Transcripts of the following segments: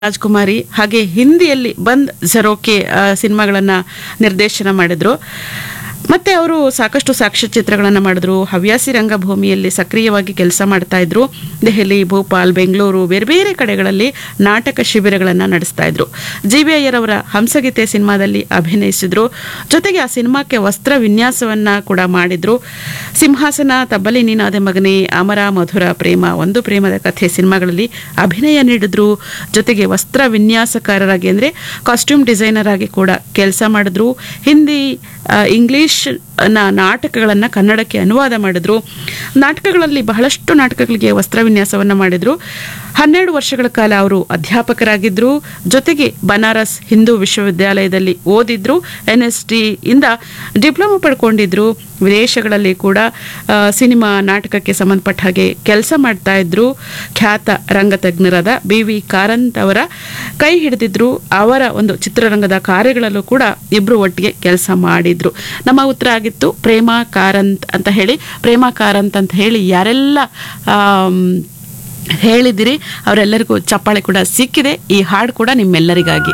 ರಾಜ್ಕುಮಾರಿ ಹಾಗೆ ಹಿಂದಿಯಲ್ಲಿ ಬಂದ್ ಜರೋಕೆ ಸಿನಿಮಾಗಳನ್ನು ನಿರ್ದೇಶನ ಮಾಡಿದ್ರು ಮತ್ತೆ ಅವರು ಸಾಕಷ್ಟು ಸಾಕ್ಷ್ಯಚಿತ್ರಗಳನ್ನು ಮಾಡಿದ್ರು ಹವ್ಯಾಸಿ ರಂಗಭೂಮಿಯಲ್ಲಿ ಸಕ್ರಿಯವಾಗಿ ಕೆಲಸ ಮಾಡ್ತಾ ಇದ್ರು ದೆಹಲಿ ಭೋಪಾಲ್ ಬೆಂಗಳೂರು ಬೇರೆ ಬೇರೆ ಕಡೆಗಳಲ್ಲಿ ನಾಟಕ ಶಿಬಿರಗಳನ್ನು ನಡೆಸ್ತಾ ಇದ್ರು ಜಿ ವಿ ಅಯ್ಯರವರ ಹಂಸಗೀತೆ ಸಿನಿಮಾದಲ್ಲಿ ಅಭಿನಯಿಸಿದ್ರು ಜೊತೆಗೆ ಆ ಸಿನಿಮಾಕ್ಕೆ ವಸ್ತ್ರ ವಿನ್ಯಾಸವನ್ನ ಕೂಡ ಮಾಡಿದ್ರು ಸಿಂಹಾಸನ ತಬ್ಬಲಿ ನೀನಾದೆ ಮಗನೇ ಅಮರ ಮಧುರ ಪ್ರೇಮ ಒಂದು ಪ್ರೇಮದ ಕಥೆ ಸಿನಿಮಾಗಳಲ್ಲಿ ಅಭಿನಯ ನೀಡಿದ್ರು ಜೊತೆಗೆ ವಸ್ತ್ರ ವಿನ್ಯಾಸಕಾರರಾಗಿ ಅಂದರೆ ಕಾಸ್ಟ್ಯೂಮ್ ಡಿಸೈನರ್ ಆಗಿ ಕೂಡ ಕೆಲಸ ಮಾಡಿದ್ರು ಹಿಂದಿ ಆ, ಇಂಗ್ಲಿಷ್ ನ ನಾಟಕಗಳನ್ನು ಕನ್ನಡಕ್ಕೆ ಅನುವಾದ ಮಾಡಿದ್ರು ನಾಟಕಗಳಲ್ಲಿ ಬಹಳಷ್ಟು ನಾಟಕಗಳಿಗೆ ವಸ್ತ್ರ ವಿನ್ಯಾಸವನ್ನು ಮಾಡಿದ್ರು ಹನ್ನೆರಡು ವರ್ಷಗಳ ಕಾಲ ಅವರು ಅಧ್ಯಾಪಕರಾಗಿದ್ದರು ಜೊತೆಗೆ ಬನಾರಸ್ ಹಿಂದೂ ವಿಶ್ವವಿದ್ಯಾಲಯದಲ್ಲಿ ಓದಿದ್ರು ಎನ್ ಎಸ್ ಟಿ ಇಂದ ಡಿಪ್ಲೊಮಾ ಪಡ್ಕೊಂಡಿದ್ರು ವಿದೇಶಗಳಲ್ಲಿ ಕೂಡ ಆ, ಸಿನಿಮಾ ನಾಟಕಕ್ಕೆ ಸಂಬಂಧಪಟ್ಟ ಹಾಗೆ ಕೆಲಸ ಮಾಡ್ತಾ ಇದ್ರು ಖ್ಯಾತ ರಂಗತಜ್ಞರಾದ ಬಿ ವಿ ಕಾರಂತ್ ಅವರ ಕೈ ಹಿಡಿದಿದ್ರು ಅವರ ಒಂದು ಚಿತ್ರರಂಗದ ಕಾರ್ಯಗಳಲ್ಲೂ ಕೂಡ ಇಬ್ರು ಒಟ್ಟಿಗೆ ಕೆಲಸ ಮಾಡಿದ್ರು ನಮ್ಮ ಉತ್ತರ ಆಗಿತ್ತು ಪ್ರೇಮ ಕಾರಂತ್ ಅಂತ ಹೇಳಿ ಪ್ರೇಮ ಕಾರಂತ್ ಅಂತ ಹೇಳಿ ಯಾರೆಲ್ಲ ಆಮ್, ಹೇಳಿದಿರಿ ಅವರೆಲ್ಲರಿಗೂ ಚಪ್ಪಾಳೆ ಕೂಡ ಸಿಕ್ಕಿದೆ ಈ ಹಾಡು ಕೂಡ ನಿಮ್ಮೆಲ್ಲರಿಗಾಗಿ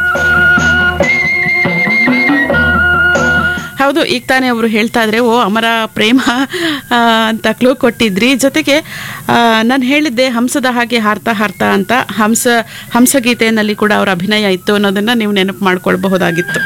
ಹೌದು ಈಗ ತಾನೇ ಅವರು ಹೇಳ್ತಾ ಇದ್ರೆ ಓ ಅಮರ ಪ್ರೇಮ ಆ, ಅಂತ ಕ್ಲೂ ಕೊಟ್ಟಿದ್ರಿ ಜೊತೆಗೆ ನಾನು ಹೇಳಿದ್ದೆ ಹಂಸದ ಹಾಗೆ ಹಾರ್ತಾ ಹಾರ್ತಾ ಅಂತ ಹಂಸ ಹಂಸಗೀತೆಯಲ್ಲಿ ಕೂಡ ಅವರ ಅಭಿನಯ ಇತ್ತು ಅನ್ನೋದನ್ನ ನೀವು ನೆನಪು ಮಾಡ್ಕೊಳ್ಬಹುದಾಗಿತ್ತು